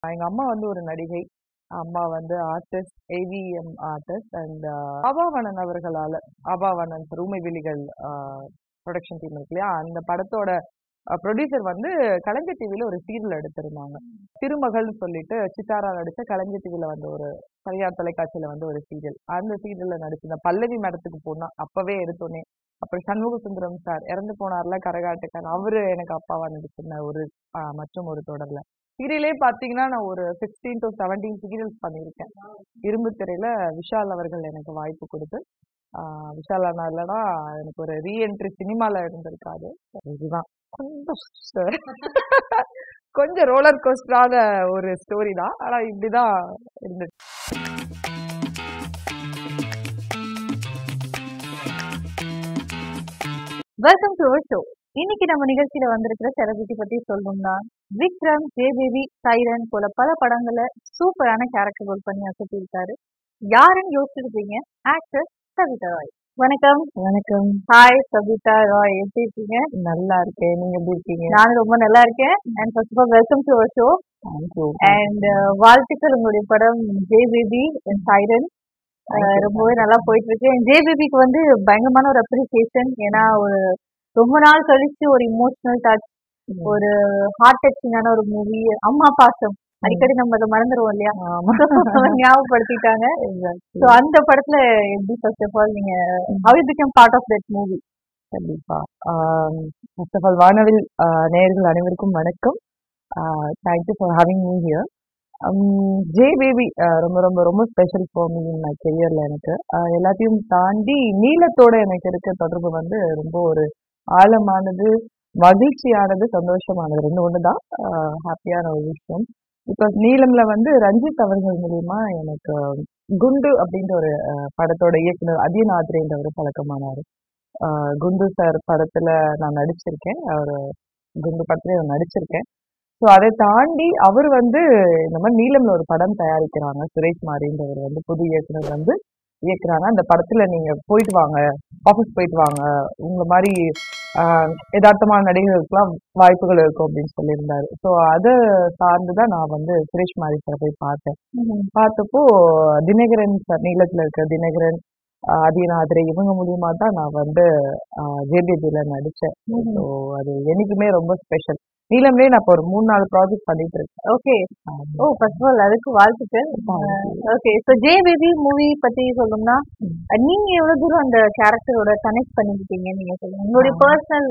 எங்க அம்மா வந்து ஒரு நடிகை அம்மா வந்து artist AVM artist and Aabavanan அவர்களால ஆபாவணன் ரூமை விழிகள் ப்ரொடக்ஷன் டீம் இருக்கு இல்லையா அந்த படத்தோட ப்ரொடியூசர் வந்து கலைஞர் டிவில ஒரு சீரியல் எடுத்திருந்தாங்க திருமகள்னு சொல்லிட்டு சித்தாரா நடிச்ச கலைஞர் டிவில வந்து ஒரு தனியார் தொலைக்காட்சியில வந்து ஒரு சீரியல் அந்த சீரியல்ல நடிச்சிருந்த பல்லவி மேடத்துக்கு போனா அப்பவே எடுத்தோன்னே அப்புறம் சண்முக சுந்தரம் சார் இறந்து போனார்ல கரகாட்டுக்கார் அவரு எனக்கு அப்பாவா நடிச்சிருந்த ஒரு ஆஹ் மற்றும் ஒரு தொடர்ல சீரியலே பாத்தீங்கன்னா நான் ஒரு சிக்ஸ்டீன் டு செவன்டீன் சீரியல்ஸ் பண்ணியிருக்கேன் இரும்பு திரையில விஷால் அவர்கள் எனக்கு வாய்ப்பு கொடுத்து ஆஹ் விஷால் அண்ணா இல்லைன்னா எனக்கு ஒரு ரீஎன்ட்ரி சினிமால இருந்திருக்காது இதுதான் கொஞ்சம் கொஞ்சம் ரோலர் கோஸ்டரான ஒரு ஸ்டோரி தான் ஆனா இப்படிதான் இருந்துச்சு வெல்கம் டு அவர் ஷோ இன்னைக்கு நம்ம நிகழ்ச்சியில வந்திருக்கிற செலிபிரிட்டி பத்தி சொல்லணும்னா விக்ரம் ஜே பேபி சைரன் போல பல படங்கள்ல சூப்பரான கேரக்டர் ரோல் பண்ணி அசத்திருக்காரு யாருன்னு யோசிச்சிருப்பீங்க ஆக்டர் சபிதா ராய் வணக்கம் வணக்கம் ஹாய் சபிதா ராய் எப்படி இருக்கீங்க நல்லா இருக்கேன் நீங்க எப்படி இருக்கீங்க நானும் ரொம்ப நல்லா இருக்கேன் and first of all welcome to our show thank you and வாழ்த்துக்கள் உங்களுடைய படம் ஜே பேபி அண்ட் சைரன் ரொம்பவே நல்லா போயிட்டு இருக்கு ஜே பேபிக்கு வந்து பயங்கரமான ஒரு அப்ரிசியேஷன் ஏன்னா ஒரு ரொம்ப நாள் கழிச்சு ஒரு இமோஷனல் டச் ஒரு ஹார்ட் டச்சிங்கான ஒரு மூவி அம்மா பாசம் அடிக்கடி நம்ம அதை மறந்துடுவோம் இல்லையா ஞாபகப்படுத்திட்டாங்க ஸோ அந்த படத்துல எப்படி ஃபர்ஸ்ட் ஆஃப் ஆல் நீங்க how you become part of that movie கண்டிப்பா ஃபர்ஸ்ட் ஆஃப் ஆல் வானவில் நேயர்கள் அனைவருக்கும் வணக்கம் thank you for having me here J Baby ரொம்ப ரொம்ப ரொம்ப special for me in my கெரியர்ல எனக்கு ஆஹ் எல்லாத்தையும் தாண்டி நீளத்தோட எனக்கு இருக்க தொடர்பு வந்து ரொம்ப ஒரு ஆழமானது மகிழ்ச்சியானது சந்தோஷமானது ரெண்டு ஒன்று தான் ஹாப்பியான ஒரு விஷயம் இப்போ நீளம்ல வந்து ரஞ்சித் அவர்கள் மூலியமா எனக்கு குண்டு அப்படின்ற ஒரு ஆஹ் படத்தோட இயக்குனர் அதியநாத்ரேன்றவர் பழக்கமானார் ஆஹ் குண்டு சார் படத்துல நான் நடிச்சிருக்கேன் அவர் குண்டு படத்துல நான் நடிச்சிருக்கேன் ஸோ அதை தாண்டி அவர் வந்து இந்த மாதிரி நீலம்ல ஒரு படம் தயாரிக்கிறாங்க சுரேஷ் மாரின்றவர் வந்து புது இயக்குனர் வந்து இயக்குறாங்க அந்த படத்துல நீங்க போயிட்டு வாங்க ஆஃபீஸ் போயிட்டு வாங்க உங்களை மாதிரி ஆஹ் யதார்த்தமான நடிகர்களுக்கெல்லாம் வாய்ப்புகள் இருக்கும் அப்படின்னு சொல்லியிருந்தாரு ஸோ அதை சார்ந்து தான் நான் வந்து சுரேஷ் மாரி சார் போய் பார்த்தேன் பார்த்தப்போ தினகரன் சார் நீளத்துல இருக்க தினகரன் ஆஹ் அதியநாதிரை இவங்க மூலியமா தான் நான் வந்து ஜேபிபில நடிச்சேன் ஸோ அது என்னைக்குமே ரொம்ப ஸ்பெஷல் நீலம்லயே நான் இப்போ ஒரு மூணு நாலு ப்ராஜெக்ட் பண்ணிட்டு இருக்கேன் okay oh first of all அதுக்கு வாழ்த்துக்கள் okay so J Baby movie பத்தி சொல்லணும்னா நீங்க எவ்வளவு தூரம் அந்த கேரக்டரோட கனெக்ட் பண்ணிக்கிட்டீங்க நீங்க சொல்லுங்க உங்களுடைய பர்சனல்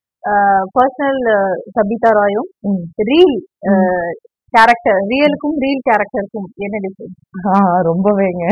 பர்சனல் சபிதா ராயும் ம். ரீல் கேரக்டர் ரியலுக்கும் ரீல் கேரக்டருக்கும் என்ன டிஃபரன்ஸ் ஆஹ் ரொம்பவேங்க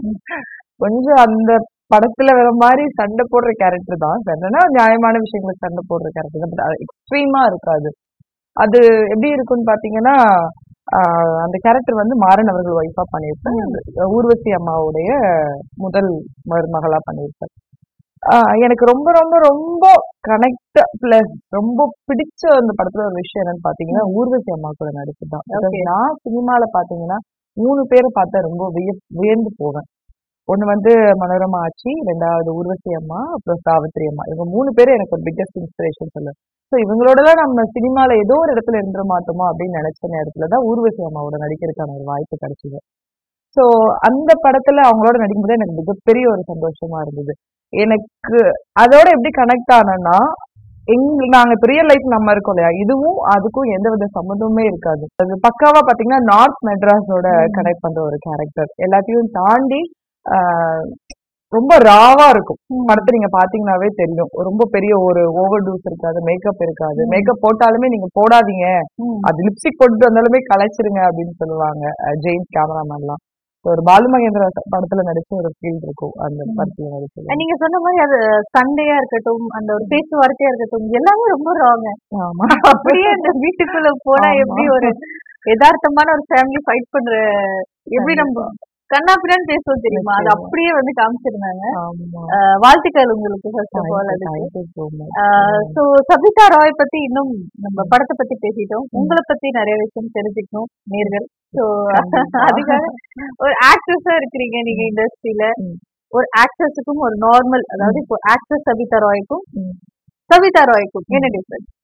கொஞ்சம் அந்த படத்துல வர மாதிரி சண்டை போடுற கேரக்டர் தான் சண்டைனா நியாயமான விஷயங்களுக்கு சண்டை போடுற கேரக்டர் தான் பட் எக்ஸ்ட்ரீமா இருக்காது அது எப்படி இருக்கும்னு பாத்தீங்கன்னா ஆஹ் அந்த கேரக்டர் வந்து மாறன் அவர்கள் ஒய்ஃபா பண்ணியிருப்பேன் ஊர்வசி அம்மாவுடைய முதல் மருமகளா பண்ணியிருப்பேன் ஆஹ் எனக்கு ரொம்ப ரொம்ப ரொம்ப கனெக்ட் பிளஸ் ரொம்ப பிடிச்ச அந்த படத்துல ஒரு விஷயம் என்னன்னு பாத்தீங்கன்னா ஊர்வசி அம்மா கூட நடிப்பு தான் Because Okay. நான் சினிமால பாத்தீங்கன்னா மூணு பேரை பார்த்தா ரொம்ப விய வியந்து போவேன் ஒண்ணு வந்து மனோரமா ஆச்சி ரெண்டாவது ஊர்வசி அம்மா அப்புறம் சாவித்திரி அம்மா இவங்க மூணு பேரும் எனக்கு ஒரு பிக்கஸ்ட் இன்ஸ்பிரேஷன் சொல்லு ஸோ இவங்களோடலாம் நம்ம சினிமால ஏதோ ஒரு இடத்துல இருந்துட மாட்டோமா அப்படின்னு நினைச்ச நேரத்துல தான் ஊர்வசி அம்மாவோட நடிக்கிறதுக்கான ஒரு வாய்ப்பு கிடைச்சது ஸோ அந்த படத்துல அவங்களோட நடிக்கும்போது எனக்கு மிகப்பெரிய ஒரு சந்தோஷமா இருந்தது எனக்கு அதோட எப்படி கனெக்ட் ஆனேன்னா எங்க நாங்க இப்ப ரியல் லைஃப் நம்ம இருக்கோம் இல்லையா இதுவும் அதுக்கும் எந்த வித சம்மந்தமே இருக்காது அது பக்காவா பாத்தீங்கன்னா நார்த் மெட்ராஸோட கனெக்ட் பண்ற ஒரு கேரக்டர் எல்லாத்தையும் தாண்டி ஆஹ் ரொம்ப ராவா இருக்கும் படத்தை நீங்க பாத்தீங்கன்னாவே தெரியும் ரொம்ப பெரிய ஒரு ஓவர் டூஸ் இருக்காது மேக்கப் இருக்காது மேக்கப் போட்டாலுமே நீங்க போடாதீங்க அது லிப்ஸ்டிக் போட்டுட்டு வந்தாலுமே கலைச்சிருங்க அப்படின்னு சொல்லுவாங்க அஹ் ஜெயின்ஸ் கேமராமேன்லாம் ஒரு பாலு மகேந்திரா படத்துல நடிச்ச ஒரு ஃபீல் இருக்கும் அந்த படத்துல நடிச்சது நீங்க சொன்ன மாதிரி அது சண்டையா இருக்கட்டும் அந்த ஒரு பேச்சுவார்த்தையா இருக்கட்டும் எல்லாமே ரொம்ப ராங்க ஆமா அப்படியே அந்த வீட்டுக்குள்ள போனா ஆமா. எப்படி ஒரு யதார்த்தமான ஒரு ஃபேமிலி ஃபைட் பண்ற எப்படி நம்ம கண்ணா பின்னான்னு பேசுவோம் தெரியுமா அது நிச்சயமா. அப்படியே வந்து காமிச்சிருந்தாங்க ஆமா அஹ் வாழ்த்துக்கள் உங்களுக்கு ஃபர்ஸ்ட் ஆஃப் ஆல் அதுக்கு thank you so much so Sabitha Rai பத்தி இன்னும் நம்ம படத்தை பத்தி பேசிட்டோம் உங்களை பத்தி நிறைய விஷயம் தெரிஞ்சுக்கணும் நேர்கள் ஸோ கண்டிப்பா. அதுக்காக ஒரு ஆக்ட்ரஸா இருக்கிறீங்க நீங்க இண்டஸ்ட்ரியில ம். ஒரு ஆக்ட்ரஸுக்கும் ஒரு நார்மல் அதாவது இப்போ ஆக்ட்ரஸ் சபிதா ராய்க்கும் ம். சபிதா ராய்க்கும் என்ன டிஃபரன்ஸ்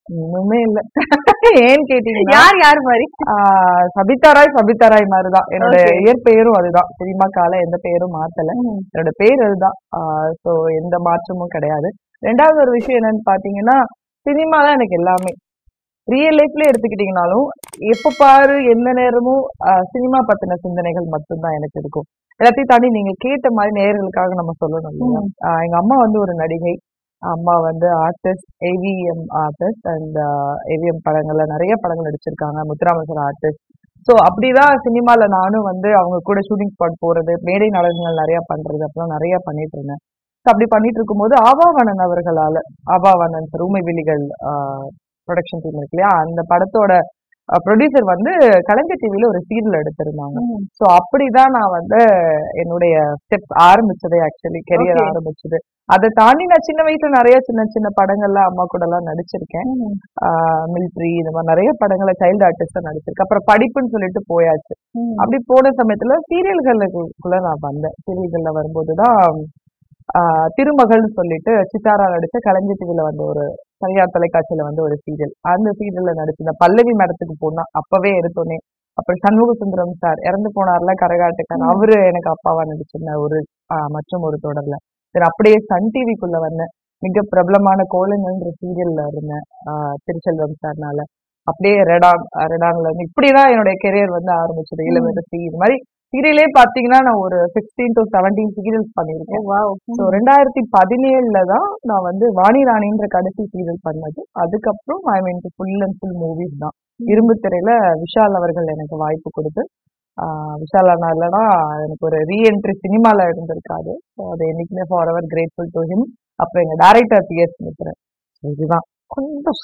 இன்னுமே இல்ல ஏன்னு கேட்டீங்கன்னா யார் யார் மாதிரி ஆஹ் சபிதா ராய் சபிதா ராய் மாதிரிதான் என்னோட Okay. இயற்பெயரும் அதுதான் சினிமா கால எந்த பெயரும் மாத்தல ம். என்னோட பேர் அதுதான் சோ எந்த மாற்றமும் கிடையாது ரெண்டாவது ஒரு விஷயம் என்னன்னு பாத்தீங்கன்னா சினிமா தான் எனக்கு எல்லாமே ரியல் லைஃப்ல எடுத்துக்கிட்டீங்கனாலும் எப்ப பாரு எந்த நேரமும் சினிமா பத்தின சிந்தனைகள் மட்டும்தான் எனக்கு இருக்கும் எல்லாத்தையும் தாண்டி நீங்க கேட்ட மாதிரி நேயர்களுக்காக நம்ம சொல்லணும் இல்லையா ஆஹ் எங்க அம்மா வந்து ஒரு நடிகை அம்மா வந்து artist AVM artist and AVM படங்கள்ல நிறைய படங்கள் நடிச்சிருக்காங்க முத்துராமசர் ஆர்டிஸ்ட் ஸோ அப்படிதான் சினிமால நானும் வந்து அவங்க கூட ஷூட்டிங் ஸ்பாட் போறது மேடை நாடகங்கள் நிறைய பண்றது அப்படிலாம் நிறைய பண்ணிட்டு இருந்தேன் So அப்படி பண்ணிட்டு இருக்கும்போது ஆபாவனன் அவர்களால ஆபாவனன் ரூமை விழிகள் ப்ரொடக்ஷன் டீம் இருக்கு இல்லையா அந்த படத்தோட ப்ரொடியூசர் வந்து கலைஞர் டிவில ஒரு சீரியல் எடுத்திருந்தாங்க ம். ஸோ அப்படிதான் நான் வந்து என்னுடைய ஸ்டெப் ஆரம்பிச்சதே ஆக்சுவலி கெரியர் Okay. ஆரம்பிச்சது அதை தாண்டி நான் சின்ன வயசுல நிறைய சின்ன சின்ன படங்கள்ல அம்மா கூட எல்லாம் நடிச்சிருக்கேன் ம். மிலிட்ரி இந்த மாதிரி நிறைய படங்கள்ல சைல்டு ஆர்டிஸ்டா நடிச்சிருக்கேன் அப்புறம் படிப்புன்னு சொல்லிட்டு போயாச்சு ம். அப்படி போன சமயத்துல சீரியல்களுக்குள்ள நான் வந்தேன் சீரியல்கள்ல வரும்போதுதான் ஆஹ் திருமகள்னு சொல்லிட்டு சித்தாரா நடிச்ச கலைஞர் டிவில வந்த ஒரு தனியார் தொலைக்காட்சியில வந்து ஒரு சீரியல் அந்த சீரியல்ல நடிச்சிருந்தேன் பல்லவி மேடத்துக்கு போனா அப்பவே எடுத்தோன்னே அப்புறம் சண்முக சுந்தரம் சார் இறந்து போனார்ல கரகாட்டுக்காரன் ம். அவரு எனக்கு அப்பாவா நடிச்சிருந்த ஒரு ஆஹ் மற்றும் ஒரு தொடர்ல சரி அப்படியே சன் டிவிக்குள்ள வந்தேன் மிக பிரபலமான கோலங்கள்ன்ற சீரியல்ல இருந்தேன் ஆஹ் திருச்செல்வம் சார்னால அப்படியே ரெடான் அஹ் ரெடான்ல இருந்து இப்படிதான் என்னுடைய கெரியர் வந்து ஆரம்பிச்சது இளவரசி இது மாதிரி சீரியலே பாத்தீங்கன்னா நான் ஒரு சிக்ஸ்டீன் டு செவன்டீன் சீரியல்ஸ் ஓ, பண்ணியிருக்கேன் wow. ஸோ ரெண்டாயிரத்தி பதினேழுல தான் நான் வந்து வாணி ராணின்ற கடைசி சீரியல் பண்ணது அதுக்கப்புறம் I mean full and full movies தான் ம். இரும்பு திரையில விஷால் அவர்கள் எனக்கு வாய்ப்பு கொடுத்து ஆஹ் விஷால் அண்ணா இல்லைன்னா எனக்கு ஒரு ரீஎன்ட்ரி சினிமால இருந்திருக்காது ஸோ அது என்னைக்குமே forever grateful to him அப்புறம் எங்க டேரக்டர் பி எஸ் மித்ரன் இதுதான் கொஞ்சம்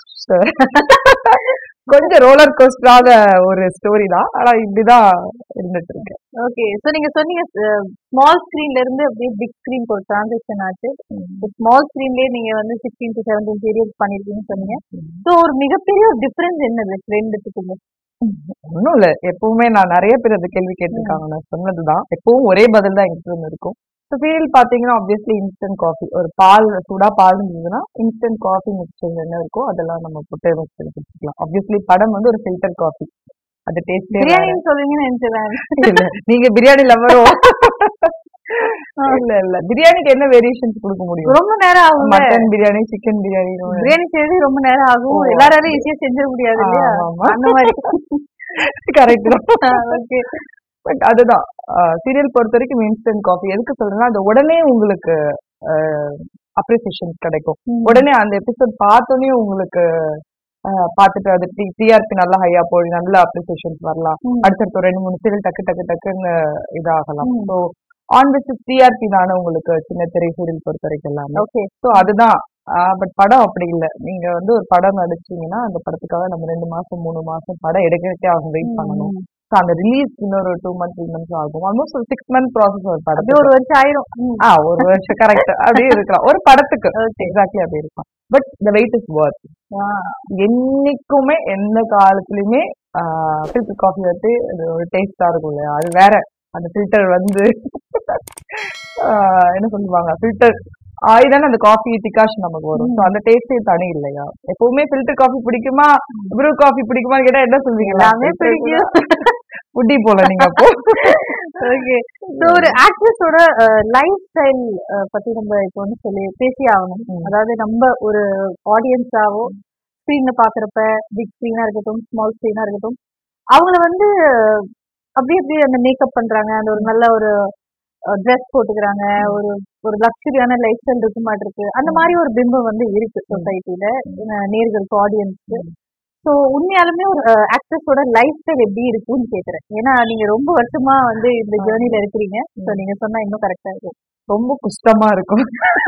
கொஞ்சம் ரோலர் கோஸ்டராக ஒரு ஸ்டோரி தான் ஆனா இப்படிதான் இருந்துட்டு இருக்கு ஓகே சோ நீங்க சொன்னீங்க ஸ்மால் ஸ்கிரீன்ல இருந்து அப்படியே பிக் ஸ்கிரீன் ஒரு டிரான்சாக்ஷன் ஆச்சு ஸ்மால் ஸ்கிரீன்லயே நீங்க வந்து சிக்ஸ்டீன் டு செவன்டீன் சீரியல்ஸ் பண்ணிருக்கீங்கன்னு சொன்னீங்க சோ ஒரு மிகப்பெரிய ஒரு டிஃபரன்ஸ் என்னது ரெண்டுத்துக்குமே ஒண்ணும் இல்ல எப்பவுமே நான் நிறைய பேர் அந்த கேள்வி கேட்டிருக்காங்க நான் சொன்னதுதான் எப்பவும் ஒரே பதில் தான் எங்கிட்ட இருந்து இருக்கும் ஸோ சீரியல் பாத்தீங்கன்னா ஆப்வியஸ்லி இன்ஸ்டன்ட் காஃபி ஒரு பால் சூடா பால் இருந்ததுன்னா இன்ஸ்டன்ட் காஃபி மிக்சர் என்ன இருக்கோ அதெல்லாம் நம்ம போட்டு மிக்ஸ் பண்ணி குடிச்சிக்கலாம் ஆப்வியஸ்லி படம் வந்து ஒரு ஃபில்டர் காஃபி அது டேஸ்டே பிரியாணின்னு சொல்லுவீங்கன்னு நினைச்சேன் இல்ல நீங்க பிரியாணி லவரோ இல்ல இல்ல பிரியாணிக்கு என்ன வேரியேஷன்ஸ் கொடுக்க முடியும் ரொம்ப நேரம் ஆகும் மட்டன் பிரியாணி சிக்கன் பிரியாணி பிரியாணி செய்யறது ரொம்ப நேரம் ஆகும் ஓ. எல்லாராலும் ஈஸியா செஞ்சிட முடியாது இல்லையா அந்த மாதிரி கரெக்ட் தான் ஓகே பட் அதுதான் சீரியல் பொறுத்த வரைக்கும் இன்ஸ்டன்ட் காஃபி எதுக்கு சொல்றேன்னா அது உடனே உங்களுக்கு அப்ரிசியேஷன் கிடைக்கும் உடனே அந்த எபிசோட் பார்த்தோன்னே உங்களுக்கு அஹ், பார்த்துட்டு அது டிஆர்பி நல்லா ஹையா போய் நல்ல அப்ரிசியேஷன்ஸ் வரலாம் ம். அடுத்தடுத்த ஒரு ரெண்டு மூணு சீரியல் டக்கு டக்கு டக்குன்னு இதாகலாம் ம். ஸோ ஆன் பேசிஸ் டிஆர்பி தானே உங்களுக்கு சின்ன திரை சீரியல் பொறுத்த வரைக்கும் எல்லாமே ஓகே ஸோ அதுதான் பட் படம் அப்படி இல்லை நீங்க வந்து ஒரு படம் நடிச்சீங்கன்னா அந்த படத்துக்காக நம்ம ரெண்டு மாசம் மூணு மாசம் படம் எடுக்கிறதுக்கே அவங்க வெயிட் பண்ணணும் So அந்த ரிலீஸ் இன்னொரு டூ மந்த்ஸ் த்ரீ மந்த்ஸ் ஆகும் ஆல்மோஸ்ட் ஒரு சிக்ஸ் மந்த் ப்ராசஸ் ஒரு அப்படியே படத்துக்கு ஒரு வருஷம் ஆயிரும் ம். ஆ ஒரு வருஷம் கரெக்ட் அப்படியே இருக்கலாம் ஒரு படத்துக்கு Okay. எக்ஸாக்ட்லி அப்படி இருக்கும் but the wait is worth ஆ. என்னைக்குமே எந்த காலத்துலயுமே ஃபில்டர் காஃபி வந்து அது ஒரு டேஸ்டா இருக்கும் இல்லையா அது வேற அந்த ஃபில்டர் வந்து ஆஹ் என்ன சொல்லுவாங்க ஃபில்டர் ஆயிதானே அந்த காஃபி டிகாஷன் நமக்கு வரும் ஸோ அந்த டேஸ்டே தனி இல்லையா எப்பவுமே ஃபில்டர் காஃபி பிடிக்குமா ப்ரூ காஃபி பிடிக்குமான்னு கேட்டா என்ன சொல்வீங்க எல்லாமே பிடிக்கும். புட்டி போல நீங்க அப்போ ஓகே சோ ஒரு ஆக்ட்ரஸோட லைஃப் ஸ்டைல் பத்தி நம்ம இப்போ வந்து சொல்லி பேசி ஆகணும் ம். அதாவது நம்ம ஒரு ஆடியன்ஸாவோ ஸ்க்ரீன்ல பாக்குறப்ப பிக் ஸ்க்ரீனா இருக்கட்டும் ஸ்மால் ஸ்க்ரீனா இருக்கட்டும் அவங்கள வந்து அப்படியே அப்படியே அந்த மேக்கப் பண்றாங்க அந்த ஒரு நல்ல ஒரு ட்ரெஸ் போட்டுக்கிறாங்க ஒரு ஒரு லக்ஸரியான லைஃப் ஸ்டைல் இருக்க மாட்டிருக்கு அந்த மாதிரி ஒரு பிம்பம் வந்து இருக்கு சொசைட்டில நேர்களுக்கு ஆடியன்ஸ்க்கு ஸோ உண்மையாலுமே ஒரு ஆக்ட்ரஸோட லைஃப் ஸ்டைல் எப்படி இருக்கும்னு கேக்குறேன் ஏன்னா நீங்க ரொம்ப வருஷமா வந்து இந்த ஜேர்னில இருக்கிறீங்க ஸோ நீங்க சொன்னா இன்னும் கரெக்டா இருக்கும் ரொம்ப கஷ்டமா இருக்கும்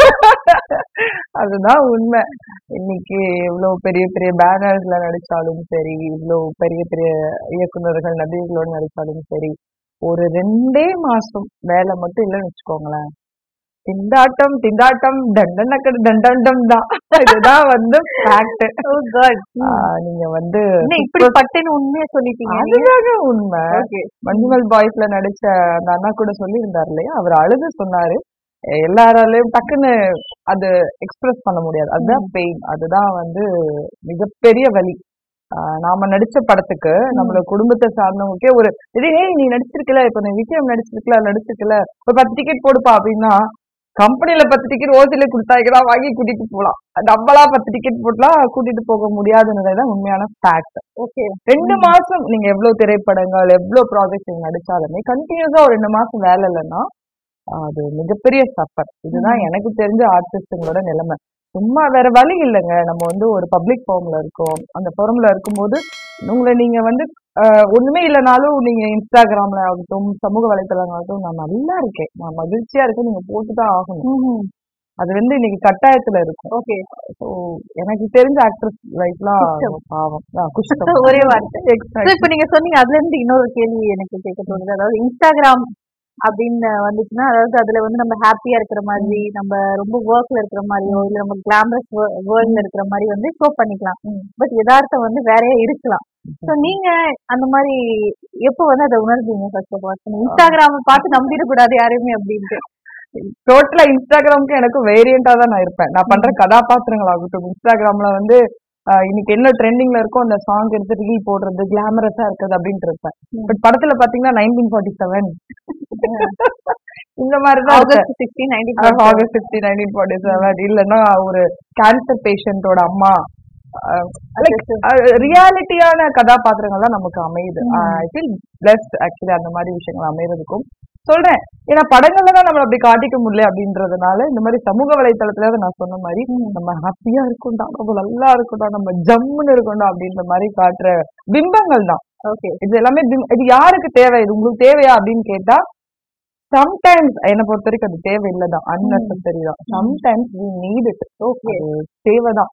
அதுதான் உண்மை இன்னைக்கு இவ்வளவு பெரிய பெரிய பேனர்ஸ்ல நடிச்சாலும் சரி இவ்வளவு பெரிய பெரிய இயக்குனர்கள் நடிகர்களோட நடிச்சாலும் சரி ஒரு ரெண்டே மாசம் வேலை மட்டும் இல்லைன்னு வச்சுக்கோங்களேன் திண்டாட்டம் திண்டாட்டம் தண்டனக்கடு தண்டாண்டம் தான் இதுதான் வந்து ஃபேக்ட் ஓ காட் நீங்க வந்து என்ன இப்படி பட்டுன்னு உண்மையா சொல்லிட்டீங்க அதுதாங்க உண்மை ஓகே மஞ்சுமல் பாய்ஸ்ல நடிச்ச அந்த அண்ணா கூட சொல்லியிருந்தார் இல்லையா அவர் அழுது சொன்னாரு எல்லாராலையும் டக்குன்னு அது எக்ஸ்பிரஸ் பண்ண முடியாது அதுதான் பெயின் அதுதான் வந்து மிகப்பெரிய வலி ஆஹ் நாம நடிச்ச படத்துக்கு நம்மளோட குடும்பத்தை சார்ந்தவங்களுக்கே ஒரு இதே ஏய் நீ நடிச்சிருக்கல இப்ப நீ விக்ரம் நடிச்சிருக்கல நடிச்சிருக்கல ஒரு பத்து டிக்கெட் போடுப்பா அப்படின்னா கம்பெனில பத்து டிக்கெட் ஓசில கொடுத்தாங்கன்னா வாங்கி கூட்டிட்டு போலாம் நம்மளா பத்து டிக்கெட் போட்டுலாம் கூட்டிட்டு போக முடியாதுன்றதுதான் உண்மையான ஃபேக்ட் ஓகே ரெண்டு மாசம் நீங்க எவ்வளவு திரைப்படங்கள் எவ்வளவு ப்ராஜெக்ட் நீங்க நடிச்சாலுமே கண்டினியூஸா ஒரு ரெண்டு மாசம் வேலை இல்லைன்னா அது மிகப்பெரிய சஃபர் இதுதான் எனக்கு தெரிஞ்ச ஆர்டிஸ்டுங்களோட நிலைமை சும்மா வேற வழி இல்லைங்க நம்ம வந்து ஒரு பப்ளிக் ஃபார்ம்ல இருக்கோம் அந்த ஃபார்ம்ல இருக்கும்போது உங்களை நீங்க வந்து ஆஹ், ஒண்ணுமே இல்லைனாலும் நீங்க இன்ஸ்டாகிராம்ல ஆகட்டும் சமூக வலைத்தளங்களாகட்டும் நான் நல்லா இருக்கேன் நான் மகிழ்ச்சியா இருக்கேன் நீங்க போட்டுதான் ஆகணும் அது வந்து இன்னைக்கு கட்டாயத்துல இருக்கும் ஓகே ஸோ எனக்கு தெரிஞ்ச ஆக்ட்ரஸ் லைஃப்லாம் குஷ்டம். பாவம் ஆ, குஷ்டம் ஒரே வார்த்தை So, இப்ப நீங்க சொன்னீங்க அதுல இருந்து இன்னொரு கேள்வி எனக்கு கேட்க தோணுது அதாவது இன்ஸ்டாகிராம் அப்படின்னு வந்துச்சுன்னா அதாவது அதுல வந்து நம்ம ஹாப்பியா இருக்கிற மாதிரி நம்ம ரொம்ப ஒர்க்ல இருக்கிற மாதிரியோ இல்ல நம்ம கிளாமரஸ் வேர்ல்ட்ல இருக்கிற மாதிரி வந்து ஷோ பண்ணிக்கலாம் பட் யதார்த்தம் வந்து வேறையா இருக்கலாம் சோ நீங்க அந்த மாதிரி எப்போ வந்து அதை உணர்ந்தீங்க ஃபர்ஸ்ட் ஆஃப் ஆல் இன்ஸ்டாகிராம் பார்த்து நம்பிடக்கூடாது யாரையுமே அப்படின்ட்டு டோட்டலா இன்ஸ்டாகிராமுக்கு எனக்கு வேரியண்டா தான் நான் இருப்பேன் நான் பண்ற கதாபாத்திரங்கள் ஆகட்டும் இன்ஸ்டாகிராம்ல வந்து ஆஹ் இன்னைக்கு என்ன ட்ரெண்டிங்ல இருக்கோ அந்த சாங் எடுத்து ரீல் போடுறது கிளாமரஸா இருக்குது அப்படின்ட்டு இருப்பேன் ம். பட் படத்துல பாத்தீங்கன்னா நைன்டீன் ஃபார்ட்டி செவன் இந்த மாதிரிதான் இருப்பேன். August sixteen nineteen ah August fifty nineteen forty seven இல்லைன்னா ஒரு கேன்சர் பேஷண்டோட அம்மா ரியாலிட்டியான கதாபாத்திரங்கள் தான் நமக்கு அமையுது ம். ஐ ஃபீல் பிளஸ்ட் ஆக்சுவலி அந்த மாதிரி விஷயங்கள் அமையறதுக்கும் சொல்றேன் ஏன்னா படங்கள்ல தான் நம்மள அப்படி காட்டிக்க முடியல அப்படின்றதுனால இந்த மாதிரி சமூக வலைத்தளத்துல நான் சொன்ன மாதிரி நம்ம ஹாப்பியா இருக்கும்டா நம்ம நல்லா இருக்கும்டா நம்ம ஜம்முன்னு இருக்கும்டா அப்படின்ற மாதிரி காட்டுற பிம்பங்கள் தான் ஓகே இது எல்லாமே பிம்- இது யாருக்கு தேவை இது உங்களுக்கு தேவையா அப்படின்னு கேட்டா சம்டைம்ஸ் என்னை பொறுத்த வரைக்கும் அது தேவையில்லை தான் அன்னெசரி தான் sometimes we need it okay தேவைதான்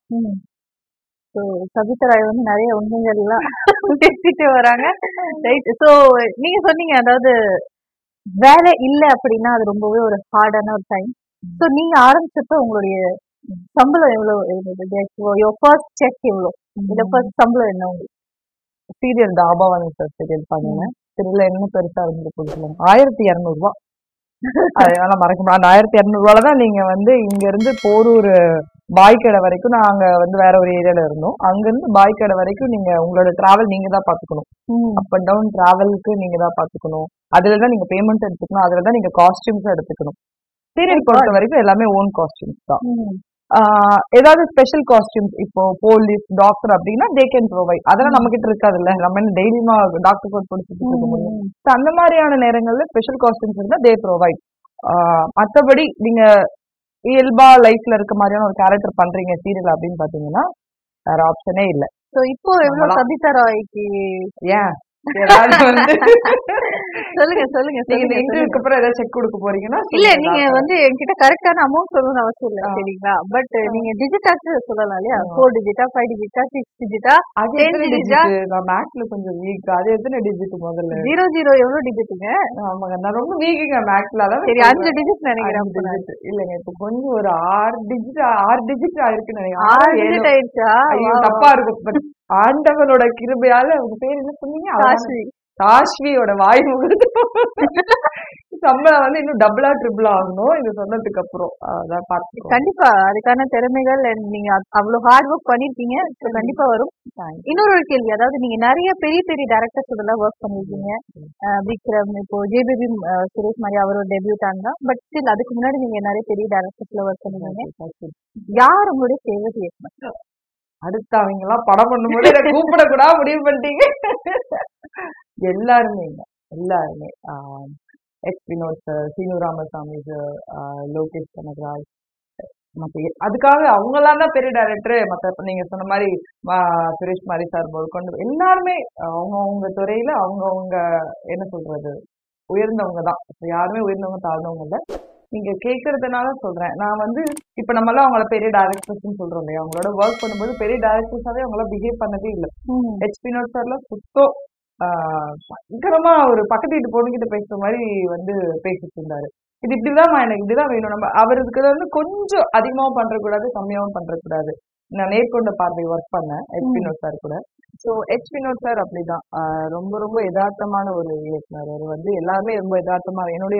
ஸோ சபிதா ராய் வந்து நிறைய உண்மைகள் எல்லாம் பேசிட்டு வராங்க ரைட் ஸோ நீங்க சொன்னீங்க அதாவது வேலை இல்ல அப்படின்னா அது ரொம்பவே ஒரு ஹார்டான ஒரு டைம் ஸோ நீங்க ஆரம்பிச்சப்ப உங்களுடைய சம்பளம் எவ்வளவு இருந்தது யோர் ஃபர்ஸ்ட் செக் எவ்வளோ இல்ல ஃபர்ஸ்ட் சம்பளம் என்ன உங்களுக்கு சீரியல் தாபாவானி சார் சீரியல் பாருங்க சீரியல்ல என்ன பெருசா இருந்து கொடுக்கலாம் ஆயிரத்தி இரநூறுவா அதனால மறக்க முடியாது அந்த ஆயிரத்தி இரநூறுவால தான் நீங்க வந்து இங்க இருந்து போரூர் பாய்க்கடை வரைக்கும் நாங்க வந்து வேற ஒரு ஏரியால இருந்தோம் அங்க இருந்து பாய்க்கடை வரைக்கும் நீங்க உங்களோட டிராவல் நீங்க தான் பாத்துக்கணும் அப் அண்ட் டவுன் டிராவலுக்கு நீங்க தான் பாத்துக்கணும் அதுல தான் நீங்க பேமெண்ட் எடுத்துக்கணும் அதுல தான் நீங்க காஸ்டியூம்ஸ் எடுத்துக்கணும் சீரியல் பொறுத்த வரைக்கும் எல்லாமே ஓன் காஸ்டியூம்ஸ் தான் ஆஹ் ஏதாவது ஸ்பெஷல் காஸ்டியூம்ஸ் இப்போ போலீஸ் டாக்டர் அப்படின்னா தே கேன் ப்ரொவைட் அதெல்லாம் நம்ம கிட்ட இருக்காதுல்ல நம்ம என்ன டெய்லியுமா டாக்டர் கோட் படிச்சுட்டு இருக்க முடியும் So, அந்த மாதிரியான நேரங்கள்ல ஸ்பெஷல் காஸ்டியூம்ஸ் இருந்தா தே ப்ரொவைட் மத்தபடி நீங்க இயல்பா லைஃப்ல இருக்க மாதிரியான ஒரு கேரக்டர் பண்றீங்க சீரியல் அப்படின்னு பாத்தீங்கன்னா வேற ஆப்ஷனே இல்ல ஸோ இப்போ எவ்வளவு நம்மலாம். சபிதா ராய்க்கு ஏன் ஏதாவது வந்து சொல்லுங்க சொல்லுங்க நீங்க இந்த சொல்லுங்க இன்டர்வியூக்கு அப்புறம் ஏதாவது செக் கொடுக்க போறீங்கன்னா இல்ல சொல்லுங்க, நீங்க நான் வந்து என்கிட்ட கரெக்டான அமௌண்ட் சொல்லணும்னு அவசியம் இல்ல ஆ. சரிங்களா பட் நீங்க டிஜிட்டாச்சு சொல்லலாம் இல்லையா ஆ. ஃபோர் டிஜிட்டா ஃபைவ் டிஜிட்டா சிக்ஸ் டிஜிட்டா அது ten எத்தனை digit digit? நான் மேக்ஸ்ல கொஞ்சம் வீக் அது எத்தனை டிஜிட் முதல்ல ஜீரோ ஜீரோ எவ்வளவு டிஜிட்டுங்க ஆமாங்க நான் ரொம்ப வீக்குங்க மேக்ஸ்ல அதான் சரி சொல்றேன். அஞ்சு டிஜிட் நினைக்கிறேன் அஞ்சு அப்ப நான். digit. இல்லைங்க இப்ப கொஞ்சம் ஒரு ஆறு டிஜிட் ஆறு டிஜிட் ஆயிருக்குன்னு நினைக்கிறேன் ஆறு ஆறு, ஏழு. டிஜிட் ஆயிடுச்சா ஐயோ Wow, தப்பா இருக்கும் பட் ஆண்டவனோட கிருபையால உங்க பேர் என்ன சொன்னீங்க wow. அவ்வளவுதானே? காஷ்வி. காஷ்வியோட வாய் முகத்து சம்பளம் வந்து இன்னும் டபுளா ட்ரிபிள் ஆகணும் இது சொன்னதுக்கு அப்புறம் அதான் பாத்துக்கோ கண்டிப்பா அதுக்கான திறமைகள் and நீங்க அ- அவ்வளவு ஹார்ட் ஒர்க் பண்ணிருக்கீங்க So, கண்டிப்பா வரும் இன்னொரு ஒரு கேள்வி அதாவது நீங்க நிறைய பெரிய பெரிய டேரக்டர்ஸ் எல்லாம் ஒர்க் பண்ணிருக்கீங்க அஹ் விக்ரம் இப்போ ஜேபிபி சுரேஷ் மாதிரி அவரோட டெபியூட் ஆனா பட் ஸ்டில் அதுக்கு முன்னாடி நீங்க நிறைய பெரிய டேரக்டர்ஸ்ல ஒர்க் பண்ணிருக்கீங்க யார் உங்களுடைய ஃபேவரட் இயக்குனர் அடுத்து அவங்க எல்லாம் படம் பண்ணும்போது என்ன கூப்பிட கூட முடிவு பண்ணிட்டீங்க எல்லாருமே இல்ல, எல்லாருமே S Vinoth sir Seenu Ramasamy sir Lokesh Kanagaraj மத்த எ- அதுக்காக அவங்கெல்லாம் தான் பெரிய டைரக்டர் மத்த இப்ப நீங்க சொன்ன மாதிரி ஆஹ் சுரேஷ் மாரி சார் கொண்டு எல்லாருமே அவங்க அவங்க துறையில அவங்க அவங்க என்ன சொல்றது உயர்ந்தவங்க தான் யாருமே உயர்ந்தவங்க தாழ்ந்தவங்க இல்ல நீங்க கேக்குறதுனால சொல்றேன் நான் வந்து இப்ப நம்ம எல்லாம் அவங்கள பெரிய டேரக்டர்ஸ் சொல்றோம் இல்லையா அவங்களோட ஒர்க் பண்ணும்போது பெரிய டேரக்டர்ஸாவே அவங்கள பிஹேவ் பண்ணதே இல்ல ஹெச் வினோத் சார்லாம் சுத்தம் ஆஹ் பயங்கரமா ஒரு பக்கத்து வீட்டு பொண்ணுகிட்ட பேசுற மாதிரி வந்து பேசிட்டு இருந்தாரு இது இப்படிதான் எனக்கு இப்படிதான் வேணும் நம்ம அவருக்கு வந்து கொஞ்சம் அதிகமாவும் பண்றக்கூடாது கம்மியாவும் பண்றக்கூடாது நான் நேர்கொண்ட பார்வை ஒர்க் பண்ணேன் ஹெச் ம். வினோத் சார் கூட ஸோ ஹெச் வினோத் சார் அப்படிதான் ஆஹ் ரொம்ப ரொம்ப யதார்த்தமான ஒரு இயக்குனர் அவர் வந்து எல்லாருமே ரொம்ப யதார்த்தமா என்னுடைய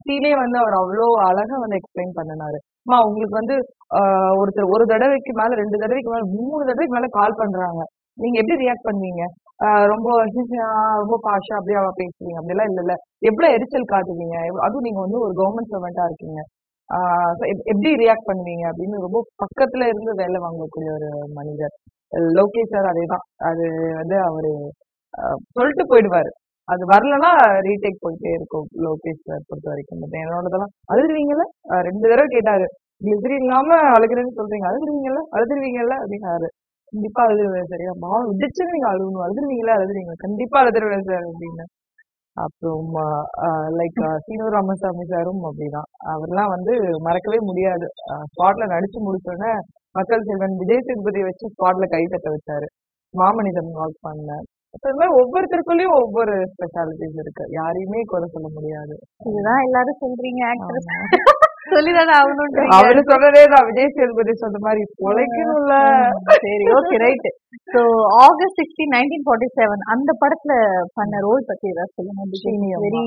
சிக்ஸ்டிலே வந்து அவர் அவ்வளோ அழகா வந்து எக்ஸ்பிளைன் பண்ணினாரு அம்மா உங்களுக்கு வந்து ஆஹ் ஒருத்தர் ஒரு தடவைக்கு மேல ரெண்டு தடவைக்கு மேல மூணு தடவைக்கு மேல கால் பண்றாங்க நீங்க எப்படி ரியாக்ட் பண்ணுவீங்க ஆஹ் ரொம்ப ஆஹ் ரொம்ப பாஷா அப்படியே அவ பேசுவீங்க அப்படிலாம் இல்ல இல்ல எவ்வளவு எரிச்சல் காட்டுவீங்க எவ்வ- அதுவும் நீங்க வந்து ஒரு கவர்மெண்ட் சர்வெண்டா இருக்கீங்க ஆஹ் so எப்- எப்படி ரியாக்ட் பண்ணுவீங்க அப்படின்னு ரொம்ப பக்கத்துல இருந்து வேலை வாங்கக்கூடிய ஒரு மனிதர் லோகேஷ் சார் அதேதான் அது வந்து அவரு ஆஹ் சொல்லிட்டு போயிடுவாரு அது வரலன்னா ரீடேக் போயிட்டே இருக்கும் லோகேஷ் சார் பொறுத்த வரைக்கும் பட் என்னோடதெல்லாம் அழுதுருவீங்கல்ல ஆஹ் ரெண்டு தடவை கேட்டாரு கிளிசரி இல்லாம அழுகுறேன்னு சொல்றீங்க அழுதுருவீங்கல்ல அழுதுருவீங்கல்ல அப்படின்னாரு கண்டிப்பா அழுதுருவேன் சரியா மாவு இடிச்சு நீங்க அழுகணும் அழுதுருவீங்களா அழுதுருவீங்க கண்டிப்பா அழுதுருவேன் சார் அப்படின்னு அப்புறம் லைக் சீனு ராமசாமி சாரும் அப்படிதான் அவர்லாம் வந்து மறக்கவே முடியாது ஸ்பாட்ல நடிச்சு முடிச்சோடனே மக்கள் செல்வன் விஜய் சேதுபதி வச்சு ஸ்பாட்ல கை தட்ட வச்சாரு மாமனிதன் வாக் பண்ணேன் அப்ப இந்த மாதிரி ஒவ்வொருத்தருக்குள்ளயும் ஒவ்வொரு ஸ்பெஷாலிட்டிஸ் இருக்கு யாரையுமே குறை சொல்ல முடியாது இதுதான் எல்லாரும் சொல்றீங்க ஆக்ட்ரஸ் சொல்லிதானே ஆகணும்ன்றீங்க அவரு சொன்னதே தான் விஜய் சேதுபதி சொன்ன மாதிரி பொழைக்கணும்ல சரி okay right so August sixteen nineteen forty seven அந்த படத்துல பண்ண ரோல் பத்தி ஏதாவது சொல்லுங்க சீனியம்மா. வெரி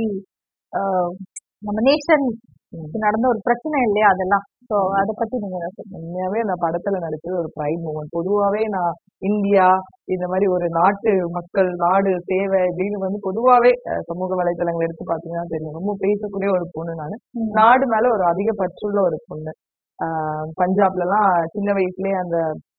நம்ம நேஷன் நடந்த ஒரு பிரச்சனை இல்லையா அதெல்லாம் சோ அத பத்தி நீங்க ஏதாவது சொல்லுங்க உண்மையாவே அந்த படத்துல நடிச்சது ஒரு ப்ரைட் மூமெண்ட் பொதுவாவே நான் இந்தியா இந்த மாதிரி ஒரு நாட்டு மக்கள் நாடு சேவை அப்படின்னு வந்து பொதுவாவே அஹ், சமூக வலைத்தளங்கள் எடுத்து பாத்தீங்கன்னா தெரியும் ரொம்ப பேசக்கூடிய ஒரு பொண்ணு நானு ம். நாடு மேல ஒரு அதிக பற்றுள்ள ஒரு பொண்ணு ஆஹ் பஞ்சாப்ல எல்லாம் சின்ன வயசுலயே அந்த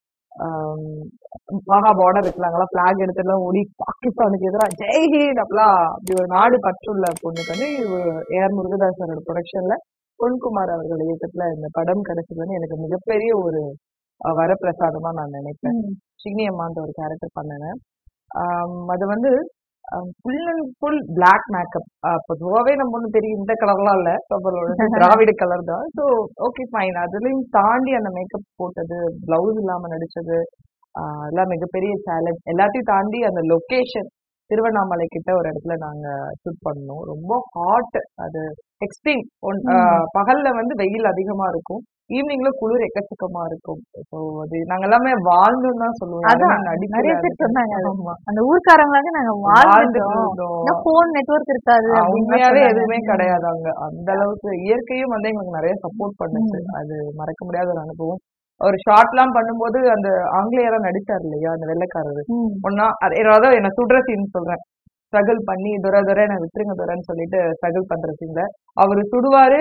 ஆம், வாகா பார்டர் இருக்குல்ல அங்கெல்லாம் பிளாக் எடுத்துலாம் ஓடி பாகிஸ்தானுக்கு எதிராக ஜெய் ஹிந்த் அப்பலாம் அப்படி ஒரு நாடு பற்றுள்ள பொண்ணுக்கு வந்து ஏஆர் முருகதாசரோட ப்ரொடக்ஷன்ல பொன்குமார் அவர்கள் இயக்கத்துல இந்த படம் கிடைச்சது வந்து எனக்கு மிகப்பெரிய ஒரு அஹ், வரப்பிரசாதமா நான் நினைப்பேன் ம். சிக்னி அம்மான்ற ஒரு கேரக்டர் பண்ணினேன் ஆம், அது வந்து full and full black makeup பொதுவாகவே நம்ம ஒன்றும் பெரிய இந்த கலர்லாம் இல்லை நம்மளோட திராவிட கலர் தான் ஸோ ஓகே ஃபைன் அதுலயும் தாண்டி அந்த மேக்கப் போட்டது பிளவுஸ் இல்லாம நடிச்சது ஆஹ் எல்லாம் மிகப்பெரிய சேலஞ்ச் எல்லாத்தையும் தாண்டி அந்த லொகேஷன் திருவண்ணாமலை கிட்ட ஒரு இடத்துல நாங்க ஷூட் பண்ணோம் ரொம்ப ஹாட் அது எக்ஸ்ட்ரீம் பகல்ல வந்து வெயில் அதிகமா இருக்கும் ஈவினிங்ல குளிர் எக்கச்சக்கமா இருக்கும் ஸோ அது நாங்க எல்லாமே வாழ்ந்தோம் தான் சொல்லுவோம் அதான், யாருமே நடிக்கல நிறைய பேர் அதுக்கு. சொன்னாங்க அது. ஆமா. அந்த ஊர்க்காரங்களாக நாங்க வாழ்ந்துட்டு வாழ்ந்துட்டோம் இருந்தோம். போன் நெட்வொர்க் இருக்காது ஆஹ் அப்படின்னு உண்மையாவே சொன்னாங்க. எதுவுமே கிடையாது அங்க அந்த அளவுக்கு இயற்கையும் வந்து எங்களுக்கு நிறைய சப்போர்ட் பண்ணுச்சு ம். அது மறக்க முடியாத ஒரு அனுபவம் ஒரு ஷார்ட் எல்லாம் பண்ணும்போது அந்த ஆங்கிலேயரா நடிச்சார் இல்லையா அந்த வெள்ளைக்காரரு ம். ஒன்னா அது ஏதாவது என்ன சுடுற சீன் சொல்றேன் ஸ்ட்ரகிள் பண்ணி துரை துரை நான் விட்டுருங்க துரைன்னு சொல்லிட்டு ஸ்ட்ரகிள் பண்ற சீன்ல அவரு சுடுவாரு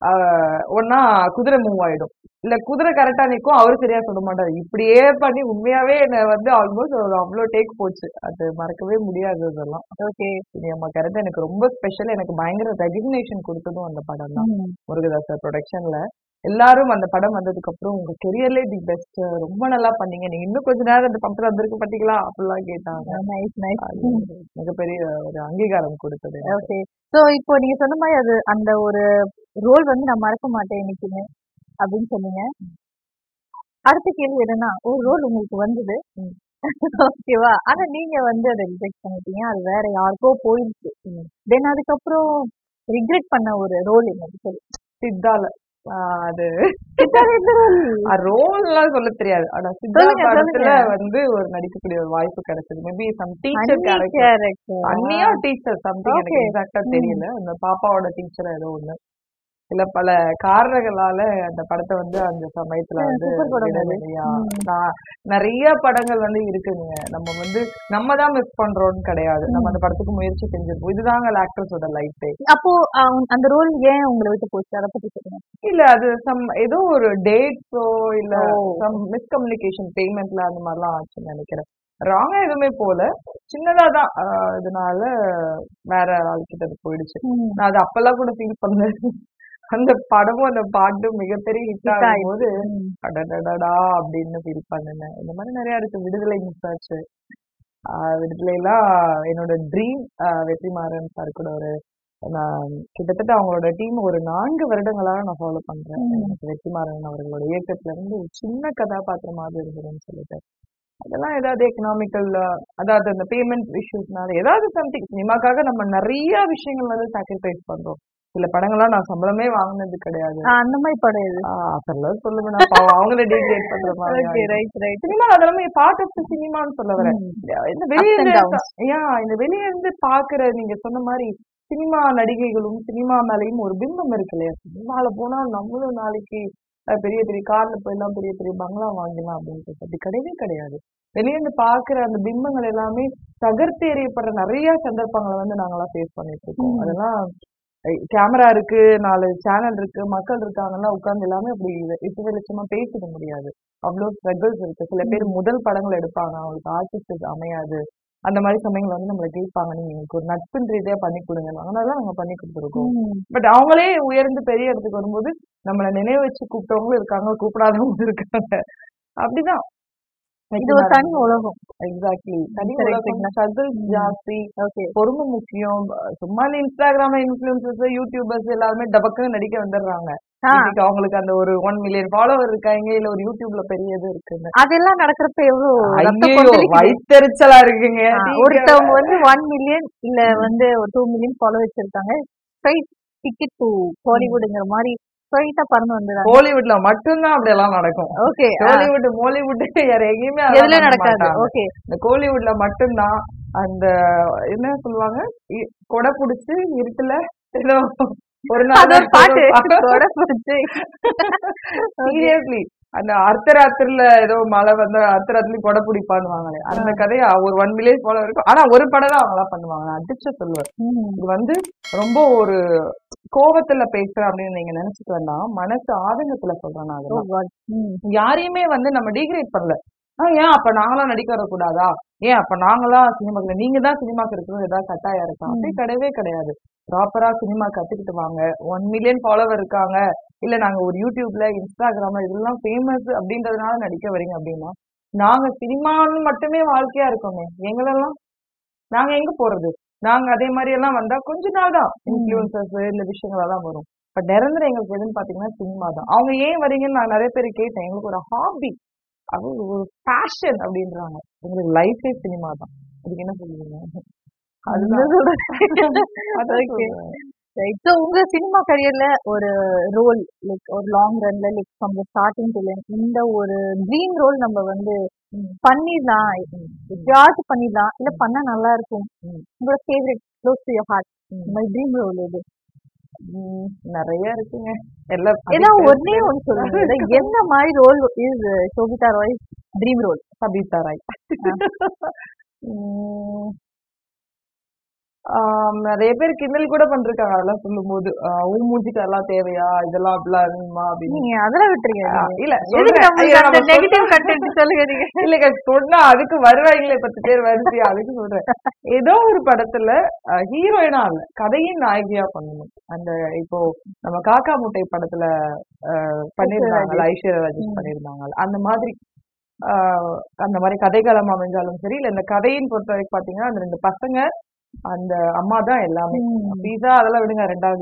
ஆஹ் ஒன்னா குதிரை மூவ் ஆயிடும் இல்ல குதிரை கரெக்டா நிக்கும் அவரு சரியா சொல்ல மாட்டாரு இப்படியே பண்ணி உண்மையாவே என்ன வந்து ஆல்மோஸ்ட் ஒரு அவ்வளோ டேக் போச்சு அது மறக்கவே முடியாது அதெல்லாம் ஓகே சினிமா கரெக்டா எனக்கு ரொம்ப ஸ்பெஷல் எனக்கு பயங்கர ரெகக்னேஷன் கொடுத்ததும் அந்த படம் தான் ம். முருகதாசர் ப்ரொடக்ஷன்ல எல்லாரும் அந்த படம் வந்ததுக்கு அப்புறம் உங்க கெரியர்லே தி பெஸ்ட் ரொம்ப நல்லா பண்ணீங்க நீங்க இன்னும் கொஞ்ச நேரம் அந்த படத்துல வந்திருக்க மாட்டீங்களா அப்படிலாம் கேட்டாங்க நைஸ் நைஸ் அது மிகப்பெரிய ஒரு அங்கீகாரம் கொடுத்தது எனக்கு. ஓகே சோ இப்போ நீங்க சொன்ன மாதிரி அது அந்த ஒரு ரோல் வந்து நான் மறக்க மாட்டேன் என்னைக்குமே அப்படின்னு சொன்னீங்க அடுத்த கேள்வி என்னன்னா ஒரு ரோல் உங்களுக்கு வந்தது ம். ஓகேவா ஆனா நீங்க வந்து அதை ரிஜெக்ட் பண்ணிட்டீங்க அது வேற யாருக்கோ போயிடுச்சு தென் அதுக்கப்புறம் ரிக்ரெட் பண்ண ஒரு ரோல் என்னது சொல்லு சித்தால ஆஹ் அது சித்தார்த் எந்த role? ரோல் எல்லாம் சொல்ல தெரியாது ஆனா சித்தா சொல்லுங்க, படத்துல சொல்லுங்க. வந்து ஒரு நடிக்கக்கூடிய ஒரு வாய்ப்பு கிடைச்சது மேபி சம் டீச்சர் அண்ணி கேரக்டர் character. அண்ணியா டீச்சர் சம்திங் எனக்கு Okay. எக்ஸாக்டா ம். தெரியல அந்த பாப்பாவோட டீச்சர் ஏதோ ஒண்ணு இல்ல பல காரணங்களால அந்த படத்தை வந்து அந்த சமயத்துல ம், வந்து super படம் அது. விடலையா ம். நான் நிறைய படங்கள் வந்து இருக்குங்க நம்ம வந்து நம்ம தான் மிஸ் பண்றோம்னு கிடையாது நம்ம அந்த படத்துக்கு முயற்சி செஞ்சிருப்போம் இதுதாங்க ஆக்டர்ஸோட லைஃபே அப்போ அஹ், அந்த ரோல் ஏன் உங்களை விட்டு போச்சு அதை பத்தி சொல்லுங்க இல்ல அது சம் ஏதோ ஒரு டேட்ஸோ இல்ல ஓ. சம் மிஸ்கம்யூனிகேஷன் பேமெண்ட்ல அந்த மாதிரிலாம் ஆச்சுன்னு நினைக்கிறேன் ராங்கா எதுவுமே போல சின்னதா தான் ஆஹ் இதனால வேற ஆள்கிட்ட அது போயிடுச்சு ம். நான் அது அப்பெல்லாம் கூட ஃபீல் பண்ணேன் அந்த படமும் அந்த பாட்டும் மிகப்பெரிய ஹிட் Hit ஆகும்போது ம். அடடடடா அப்படின்னு ஃபீல் பண்ணினேன் இந்த மாதிரி நிறைய இருக்கு விடுதலை மிஸ் ஆச்சு ஆஹ் விடுதலைலாம் என்னோட ட்ரீம் வெற்றிமாறன் சார் கூட ஒரு நான் கிட்டத்தட்ட அவங்களோட டீம் ஒரு நான்கு வருடங்களாக நான் ஃபாலோ பண்றேன் ம். எனக்கு வெற்றிமாறன் அவர்களோட இயக்கத்துல இருந்து ஒரு சின்ன கதாபாத்திரமாக இருக்கிறேன்னு சொல்லிட்டு அதெல்லாம் ஏதாவது எக்கனாமிக்கல் அதாவது அந்த பேமெண்ட் இஷ்யூஸ்னால ஏதாவது சம்திங் சினிமாக்காக நம்ம நிறைய விஷயங்கள் வந்து சாக்ரிஃபைஸ் பண்றோம் சில படங்கள்லாம் நான் சம்பளமே வாங்கினது கிடையாது ஆஹ், அந்த மாதிரி படம் இது ஆஹ் அதெல்லாம் சொல்லுங்க நான் பாவம் அவங்கள டீக்ரேட் பண்ற மாதிரி ஓகே ரைட் ரைட் சினிமா அதெல்லாமே பார்ட் ஆஃப் சினிமான்னு சொல்ல வரேன் இந்த வெளியே and இருந்து downs. ஏன் இந்த வெளியே இருந்து பாக்குற நீங்க சொன்ன மாதிரி சினிமா நடிகைகளும் சினிமா மேலேயும் ஒரு பிம்பம் இருக்கு இல்லையா சினிமால போனா நம்மளும் நாளைக்கு அஹ், பெரிய பெரிய கார்ல போயெல்லாம் பெரிய பெரிய பங்களா வாங்கலாம் அப்படின்றது அப்படி கிடையவே கிடையாது வெளியே இருந்து பாக்குற அந்த பிம்பங்கள் எல்லாமே தகர்த்து எறியப்படுற நிறைய சந்தர்ப்பங்களை வந்து நாங்கெல்லாம் ஃபேஸ் பண்ணிட்டு இருக்கோம் ம். அதெல்லாம் கேமரா இருக்கு நாலு சேனல் இருக்கு மக்கள் இருக்காங்கன்னா உட்கார்ந்து எல்லாமே அப்படி இட்டு வெளிச்சமா பேசிட முடியாது அவ்வளவு ஸ்ட்ரகிள்ஸ் இருக்கு சில பேர் முதல் படங்கள் எடுப்பாங்க அவங்களுக்கு ஆர்டிஸ்ட் அமையாது அந்த மாதிரி சமயங்கள் வந்து நம்மளை கேட்பாங்க நீங்க எங்களுக்கு ஒரு நட்பின் ரீதியா பண்ணி கொடுங்க அதனால நாங்க பண்ணி கொடுத்துருக்கோம் ம். பட் அவங்களே உயர்ந்து பெரிய இடத்துக்கு வரும்போது நம்மள நினைவு வச்சு கூப்பிட்டவங்களும் இருக்காங்க கூப்பிடாதவங்களும் இருக்காங்க அப்படிதான் இது ஒரு தனி உலகம் எக்ஸாக்ட்லி தனி Correct, உலகம் correct. ஸ்ட்ரகிள் ம். ஜாஸ்தி ஓகே பொறுமை முக்கியம் சும்மா இன்ஸ்டாகிராம் இன்ஃபுளுசர்ஸ் யூடியூபர்ஸ் எல்லாருமே டபக்குன்னு நடிக்க வந்துடுறாங்க ஆ இன்னைக்கு அவங்களுக்கு அந்த ஒரு ஒன் மில்லியன் ஃபாலோவர் இருக்காங்க இல்ல ஒரு யூடியூப்ல பெரிய இது இருக்குன்னு அதெல்லாம் நடக்கிறப்ப எவ்வளவு ரத்தம் ஐயோ கொந்தளிக்குது. வயித்தெரிச்சலா இருக்குங்க ஆ, நீங்க ஒருத்தவங்க வந்து ஒன் மில்லியன் இல்ல வந்து ஒரு டூ மில்லியன் ஃபாலோ வச்சிருக்காங்க ஸ்ட்ரைட் டிக்கெட் டு பாலிவுட்ங்கிற மாதிரி ஸ்ட்ரைட்டா பறந்து வந்துடுறாங்க ஹாலிவுட்ல மட்டும்தான் அப்படி எல்லாம் நடக்கும் ஓகே ஹாலிவுட் மாலிவுட் வேற எங்கேயுமே எதுல அதெல்லாம் பண்ண நடக்காது மாட்டாங்க. ஓகே இந்த கோலிவுட்ல மட்டும்தான் அந்த என்ன சொல்லுவாங்க இ- கொடை புடிச்சு இருட்டுல ஏதோ ஒரு அது ஒரு பாட்டு நாள் கொடை பிடிச்சு. சீரியஸ்லி அந்த அர்த்தராத்திரில ஏதோ மழை வந்து அர்த்தராத்திரி கொடை பிடிப்பான்னுவாங்களே அந்த கதையை ஒரு ஒன் மில்லியன் போல இருக்கும் ஆனா ஒரு படம் தான் அவங்களாம் பண்ணுவாங்க நான் அடிச்சு சொல்லுவேன் ம். இது வந்து ரொம்ப ஒரு கோவத்துல பேசுறேன் அப்படின்னு நீங்க நினைச்சிட்டு வேண்டாம் மனசு ஆதங்கத்துல சொல்றேன் நான் Oh அதெல்லாம் God. ம். யாரையுமே வந்து நம்ம டிகிரேட் பண்ணல ஆ, ஏன் அப்ப நாங்களாம் நடிக்க வரக்கூடாதா ஏன் அப்ப நாங்களாம் சினிமாக்கு நீங்க தான் சினிமாக்கு இருக்கணும் ஏதாவது கட்டாயம் இருக்கா அப்படி கிடையவே கிடையாது ப்ராப்பரா சினிமா கத்துக்கிட்டு வாங்க ஒன் மில்லியன் ஃபாலோவர் இருக்காங்க இல்ல நாங்க ஒரு யூடியூப்ல இன்ஸ்டாகிராம்ல இதெல்லாம் ஃபேமஸ் அப்படின்றதுனால நடிக்க வரீங்க அப்படின்னா நாங்க சினிமான்னு மட்டுமே வாழ்க்கையா இருக்கோமே எங்களெல்லாம் நாங்க எங்க போறது நாங்க அதே மாதிரி எல்லாம் வந்தா கொஞ்ச நாள் தான் இன்ஃபுளுசர்ஸ் இந்த விஷயங்கள் எல்லாம் வரும் பட் நிரந்தரம் எங்களுக்கு எதுன்னு பாத்தீங்கன்னா சினிமா தான் அவங்க ஏன் வரீங்கன்னு நான் நிறைய பேர் கேட்டேன் எங்களுக்கு ஒரு ஹாபி அது ஒரு பேஷன் அப்படின்றாங்க எங்களுக்கு லைஃபே சினிமா தான் அதுக்கு என்ன சொல்லுவீங்க அதுதான் என்ன சொல்றது? அதான் Okay. சொல்றேன். Right. So, உங்க சினிமா கரியர்ல ஒரு ரோல் லைக் ஒரு லாங் ரன்ல like from the starting to இந்த ஒரு ட்ரீம் ரோல் நம்ம வந்து பண்ணிடலாம் எப்பயாச்சும் பண்ணிடலாம் இல்ல பண்ணா நல்லா இருக்கும் ம். உங்களோட favourite close to your heart ம். மை ட்ரீம் ரோல் இது ம், நிறைய இருக்குங்க எல்லாம் ஏன்னா அதுக்கு ஒன்னே ஒன்னு சொல்லுங்க like என்ன மாதிரி role is Sobhita Rai dream role Sabitha Rai உம் ஆம், நிறைய பேர் கிண்டல் கூட பண்றாங்க அதெல்லாம் சொல்லும்போது ஆஹ் உன் மூஞ்சிக்கு அதெல்லாம் தேவையா இதெல்லாம் அப்படிலாம் வேணுமா அப்படின்னு நீங்க அதெல்லாம் விட்டுருங்க ஆஹ் இல்ல எதுக்கு சொல்றேன். ஐயோ, நம்மளுக்கு அந்த நம்ம நெகட்டிவ் சொன்னா- கண்டென்ட் சொல்லுங்க நீங்க இல்லைங்க சொன்னா அதுக்கு வருவாங்களே பத்து பேர் வரிசையா அதுக்கு சொல்றேன் ஏதோ ஒரு படத்துல ஹீரோயினா இல்ல கதையின் நாயகியா பண்ணணும் அந்த இப்போ நம்ம காக்கா முட்டை படத்துல அஹ், பண்ணிருந்தாங்கல்ல ஐஸ்வர்யா ராஜேஷ் பண்ணிருந்தாங்கல்ல அந்த மாதிரி ஆஹ், அந்த மாதிரி கதைக்களம் அமைஞ்சாலும் சரி இல்ல இந்த கதையின் பொறுத்த வரைக்கும் பாத்தீங்கன்னா அந்த ரெண்டு பசங்க அந்த அம்மா தான் எல்லாமே பீஸா அதெல்லாம் விடுங்க ரெண்டாவது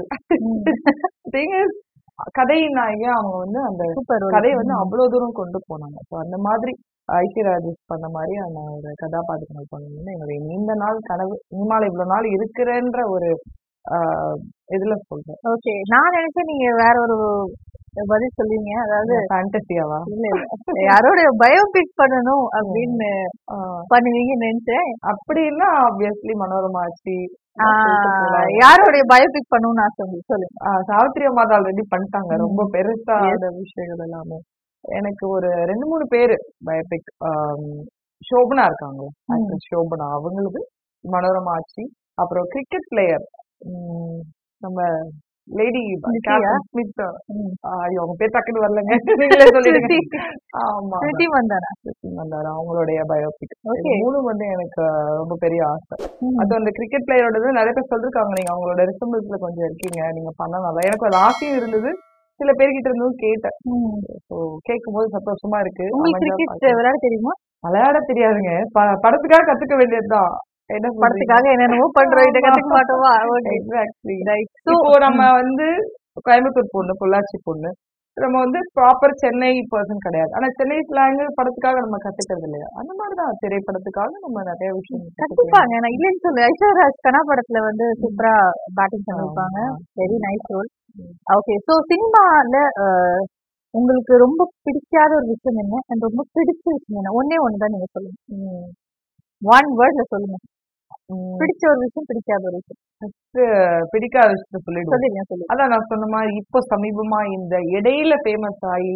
Thing is, கதையின் நாயகியா அவங்க வந்து அந்த சூப்பர் கதையை வந்து அவ்வளவு தூரம் கொண்டு போனாங்க ஸோ அந்த மாதிரி ஐஸ்வர்யா ராஜேஷ் பண்ண மாதிரி அந்த ஒரு கதாபாத்திரங்கள் பண்ணணும்னு என்னுடைய நீண்ட நாள் கனவு இனிமால இவ்வளவு நாள் இருக்கிறேன்ற ஒரு ஆஹ் இதுல சொல்றேன் ஓகே நான் நினைச்சேன் நீங்க வேற ஒரு பதில் சொல்லுவீங்க அதாவது ஃபேண்டசியாவா இல்ல இல்ல யாரோட பயோபிக் பண்ணணும் அப்படின்னு பண்ணுவீங்கன்னு நினைச்சேன் அப்படின்னா ஆப்வியஸ்லி மனோரமா ஆச்சி ஆஹ் யாரோடைய பயோபிக் பண்ணணும்னு ஆசை உங்களுக்கு சொல்லுங்க ஆஹ் சாவித்திரி அம்மா ஆல்ரெடி பண்ணிட்டாங்க ம். ரொம்ப பெருசா Yes. அந்த விஷயங்கள் எல்லாமே எனக்கு ஒரு ரெண்டு மூணு பேரு பயோபிக் சோபனா இருக்காங்க actress சோபனா அவங்களுக்கு மனோரமா ஆச்சி அப்புறம் கிரிக்கெட் பிளேயர் நம்ம லேடி நித்யா? ஸ்மித் ம். ஐயோ அவங்க பேர் டக்குன்னு வரலங்க நீங்களே சொல்லிடுங்க ஸ்ருதி. ஆமா ஸ்ருதி வந்தாரா ஸ்ருதி மந்தாரா அவங்களுடைய பயோபிக் Okay. மூணு வந்து எனக்கு ரொம்ப பெரிய ஆசை ம். அது அந்த கிரிக்கெட் பிளேயரோடது நிறைய பேர் சொல்லிருக்காங்க நீங்க அவங்களோட ரிசம்பிள்ஸ்ல கொஞ்சம் இருக்கீங்க நீங்க பண்ண நல்லா எனக்கு ஒரு ஆசையும் இருந்தது சில பேர்கிட்ட இருந்தும் கேட்டேன் ம். ஸோ கேட்கும் போது சந்தோஷமா இருக்கு உங்களுக்கு அமைதியா கிரிக்கெட் பார்க்கலாம். விளையாட தெரியுமா விளையாட தெரியாதுங்க ப- படத்துக்காக கத்துக்க வேண்டியதுதான் என்ன சொல்றீங்க? படத்துக்காக என்னென்னமோ பண்றோம் இதை ஆமா. கத்துக்க மாட்டோமா ஓகே Exactly. ரைட் ஸோ இப்போ நம்ம வந்து கோயம்புத்தூர் பொண்ணு பொள்ளாச்சி பொண்ணு நம்ம வந்து ப்ராப்பர் சென்னை பர்சன் கிடையாது ஆனா சென்னை ஸ்லாங் படத்துக்காக நம்ம கத்துக்கிறது இல்லையா அந்த மாதிரிதான் திரைப்படத்துக்காக நம்ம நிறைய விஷயம் கத்துக்கலாம். கண்டிப்பாங்க நான் இல்லைன்னு சொல்லு ஐஸ்வர்ராஜ் கனா படத்துல வந்து சூப்பரா பேட்டிங் பண்ணிருப்பாங்க ஆமா. Very nice role okay so சினிமால உங்களுக்கு ரொம்ப பிடிக்காத ஒரு விஷயம் என்ன and ரொம்ப பிடிச்ச விஷயம் என்ன ஒன்னே ஒன்று தான் நீங்க சொல்லுங்க ம். ஒன் வேர்ட்ல சொல்லுங்க உம் பிடிச்ச ஒரு விஷயம் பிடிக்காத ஒரு விஷயம் பிடிக்காத விஷயத்த சொல்லிடுவோம் சொல்லிடுங்க சொல்லி அதான் நான் சொன்ன மாதிரி இப்போ சமீபமா இந்த இடையில ஃபேமஸ் ஆகி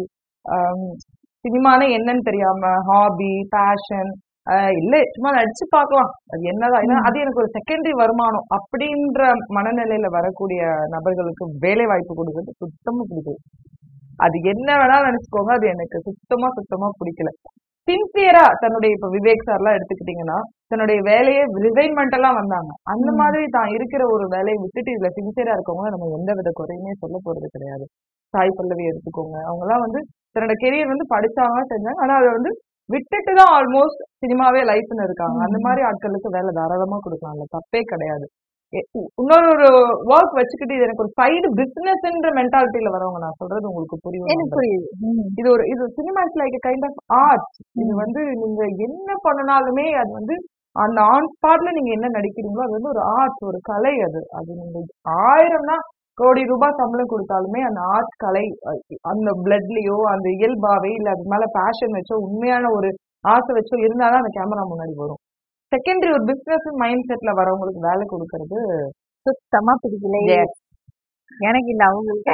சினிமானே என்னன்னு தெரியாம ஹாபி பேஷன் இல்ல சும்மா நடிச்சு பார்க்கலாம் அது என்னதான் ஏன்னா ம். அது எனக்கு ஒரு செகண்டரி வருமானம் அப்படின்ற மனநிலையில வரக்கூடிய நபர்களுக்கு வேலை வாய்ப்பு கொடுக்கறது சுத்தமா பிடிக்குது அது என்ன வேணாலும் நினைச்சுக்கோங்க அது எனக்கு சுத்தமா சுத்தமா பிடிக்கல சின்சியரா தன்னுடைய இப்ப விவேக் சார்லாம் எடுத்துக்கிட்டீங்கன்னா தன்னுடைய வேலையை ரிசைன்மெண்ட் எல்லாம் வந்தாங்க அந்த ம். மாதிரி தான் இருக்கிற ஒரு வேலையை விட்டுட்டு இதுல சின்சியரா இருக்கவங்க நம்ம எந்த வித குறையுமே சொல்ல போறது கிடையாது சாய் பல்லவி எடுத்துக்கோங்க அவங்க எல்லாம் வந்து தன்னோட கெரியர் வந்து படிச்சாங்க செஞ்சாங்க ஆனா அதை வந்து விட்டுட்டு தான் ஆல்மோஸ்ட் சினிமாவே லைஃப்னு இருக்காங்க அந்த ம். மாதிரி ஆட்களுக்கு வேலை தாராளமா கொடுக்கலாம்ல தப்பே கிடையாது எ- உ- இன்னொரு ஒரு ஒர்க் வச்சுக்கிட்டு இது எனக்கு ஒரு சைடு பிசினஸ்ன்ற மென்டாலிட்டியில வரவங்க நான் சொல்றது உங்களுக்கு புரியும் எனக்கு நம்புறேன். புரியுது ம். இது ஒரு இது cinema is like kind of art இது ம். வந்து நீங்க என்ன பண்ணினாலுமே அது வந்து அந்த ஆன் ஸ்பாட்ல நீங்க என்ன நடிக்கிறீங்களோ அது வந்து ஒரு ஆர்ட் ஒரு கலை அது அது நீங்க ஆயிரம்னா கோடி ரூபாய் சம்பளம் கொடுத்தாலுமே அந்த ஆர்ட் கலை அஹ் அந்த பிளட்லயோ அந்த இயல்பாவே இல்ல அது மேல பேஷன் வச்சோ உண்மையான ஒரு ஆசை வச்சோ இருந்தாதான் அந்த கேமரா முன்னாடி வரும் செகண்டரி ஒரு பிசினஸ் மைண்ட் செட்ல வரவங்களுக்கு வேலை கொடுக்கறது சுத்தமா பிடிக்கல Yes. எனக்கு இல்ல அவங்களுக்கு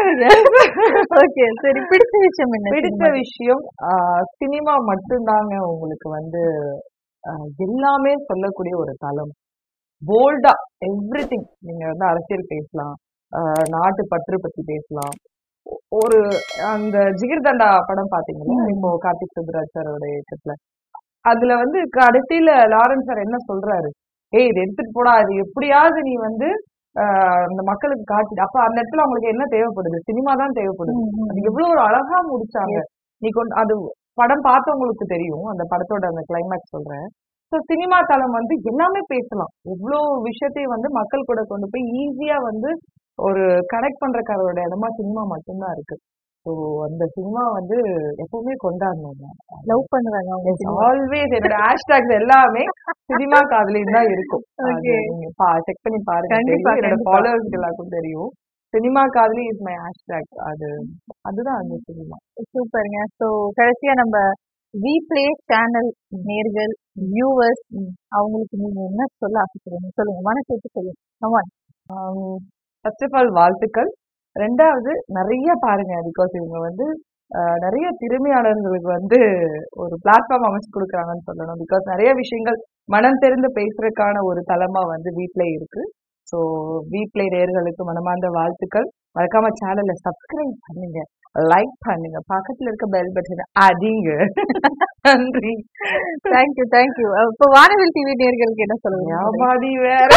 ஓகே சரி பிடிச்ச விஷயம் என்ன பிடித்த சினிமால? விஷயம் சினிமா மட்டும்தாங்க உங்களுக்கு வந்து ஆஹ் எல்லாமே சொல்லக்கூடிய ஒரு தளம் போல்டா எவ்ரி நீங்க வந்து அரசியல் பேசலாம் ஆஹ் நாட்டு பற்று பத்தி பேசலாம் ஒ- ஒரு அந்த ஜிகிர்தண்டா படம் பாத்தீங்கன்னா ம். இப்போ கார்த்திக் சுப்ராஜ் சாரோட இயக்கத்துல அதுல வந்து கடைசியில லாரன்ஸ் சார் என்ன சொல்றாரு ஏய் இது எடுத்துட்டு போடா இது எப்படியாவது நீ வந்து ஆஹ் அந்த மக்களுக்கு காட்டிடு அப்ப அந்த இடத்துல அவங்களுக்கு என்ன தேவைப்படுது சினிமா தான் தேவைப்படுது ம், ம், அது எவ்வளவு ஒரு அழகா முடிச்சாங்க நீ கொண்டு அது படம் பார்த்தவங்களுக்கு தெரியும் அந்த படத்தோட அந்த கிளைமேக்ஸ் சொல்றேன் ஸோ சினிமா தளம் வந்து எல்லாமே பேசலாம் எவ்வளோ விஷயத்தையும் வந்து மக்கள் கூட கொண்டு போய் ஈஸியா வந்து ஒரு கனெக்ட் பண்றக்காரோட இடமா சினிமா மட்டும்தான் இருக்கு ஸோ அந்த சினிமா வந்து எப்பவுமே கொண்டாடணும் லவ் பண்றாங்க அவங்க cinema. ஆல்வேஸ் என்னோட ஹேஷ்டாக்ஸ் எல்லாமே சினிமா காதலின்னு தான் இருக்கும் அது Okay. நீங்க செக் பண்ணி பாருங்க கண்டிப்பா, தெரியும். என்னோட கண்டிப்பா. ஃபாலோவர்ஸ் எல்லாருக்கும் தெரியும் சினிமா காதலி இஸ் மை ஹேஷ்டாக் அது அதுதான் அந்த சினிமா சூப்பருங்க ஸோ கடைசியா நம்ம வி பிளே சேனல் நேர்கள் வியூவர்ஸ் அவங்களுக்கு நீங்க என்ன சொல்ல ஆசைப்படுறீங்க சொல்லுங்க மனசு விட்டு சொல்லுங்க கமான் ஃபர்ஸ்ட் ஆஃப் ஆல் வாழ்த்துக்கள் ரெண்டாவது நிறைய பாருங்க பிகாஸ் இவங்க வந்து ஆஹ், நிறைய திறமையாளர்களுக்கு வந்து ஒரு பிளாட்ஃபார்ம் அமைச்சு கொடுக்குறாங்கன்னு சொல்லணும் பிகாஸ் நிறைய விஷயங்கள் மனம் தெரிந்து பேசுறதுக்கான ஒரு தளமா வந்து வீட்ல இருக்கு ஸோ வீட்ல நேயர்களுக்கு மனமார்ந்த வாழ்த்துக்கள் மறக்காம சேனலை சப்ஸ்கிரைப் பண்ணுங்க லைக் பண்ணுங்க பக்கத்துல இருக்க பெல் பட்டன் அடிங்க நன்றி தேங்க்யூ தேங்க்யூ இப்போ வானவில் டிவி நேர்களுக்கு என்ன சொல்லுங்க வியாபாரி வேற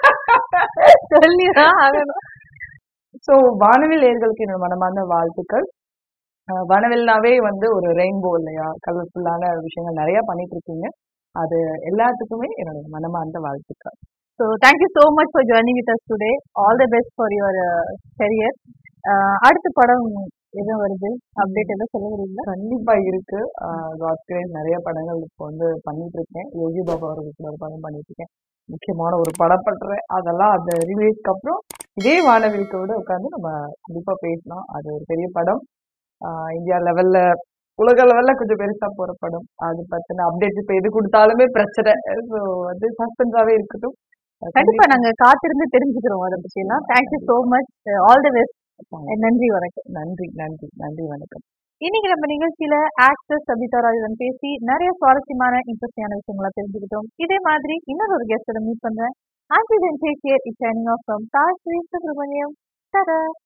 சொல்லிதான் ஆகணும் ஸோ வானவில் நேர்களுக்கு என்னோட மனமார்ந்த வாழ்த்துக்கள் அஹ் வானவில்னாவே வந்து ஒரு ரெயின்போ இல்லையா கலர்ஃபுல்லான விஷயங்கள் நிறைய பண்ணிட்டு இருக்கீங்க அது எல்லாத்துக்குமே என்னோட மனமார்ந்த வாழ்த்துக்கள் so thank you so much for journey with us today all the best for your career அடுத்த படம் எதுவும் வருது அப்டேட் எதுவும் சொல்ல வரீங்களா கண்டிப்பா இருக்கு காட் கிரேஸ் நிறைய படங்கள் இப்போ வந்து பண்ணிட்டு இருக்கேன் யோகி பாபா அவர்களுக்கு ஒரு படம் பண்ணிட்டு இருக்கேன் முக்கியமான ஒரு படம் பண்றேன் அதெல்லாம் அந்த ரிலீஸ்க்கு அப்புறம் இதே வானவிலுக்கு விட உட்காந்து நம்ம கண்டிப்பா பேசலாம் அது ஒரு பெரிய படம் ஆஹ் இந்தியா லெவல்ல உலக லெவல்ல கொஞ்சம் பெருசா போற படம் அது பத்தின அப்டேட் இப்ப எது கொடுத்தாலுமே பிரச்சனை ஸோ வந்து சஸ்பென்ஸாவே இருக்கட்டும் கண்டிப்பா நாங்க காத்திருந்து தெரிஞ்சுக்கிறோம் அதை பத்தி எல்லாம் thank you so much all the best நன்றி வணக்கம் நன்றி நன்றி நன்றி வணக்கம் இன்னைக்கு நம்ம நிகழ்ச்சியில ஆக்டர் சபிதா ராஜுடன் பேசி நிறைய சுவாரஸ்யமான இன்ட்ரெஸ்டிங்கான விஷயங்களை தெரிஞ்சுக்கிட்டோம் இதே மாதிரி இன்னொரு ஒரு கெஸ்டோட மீட் பண்றேன் until then take care it signing off from Dhashree Subramaniam தரா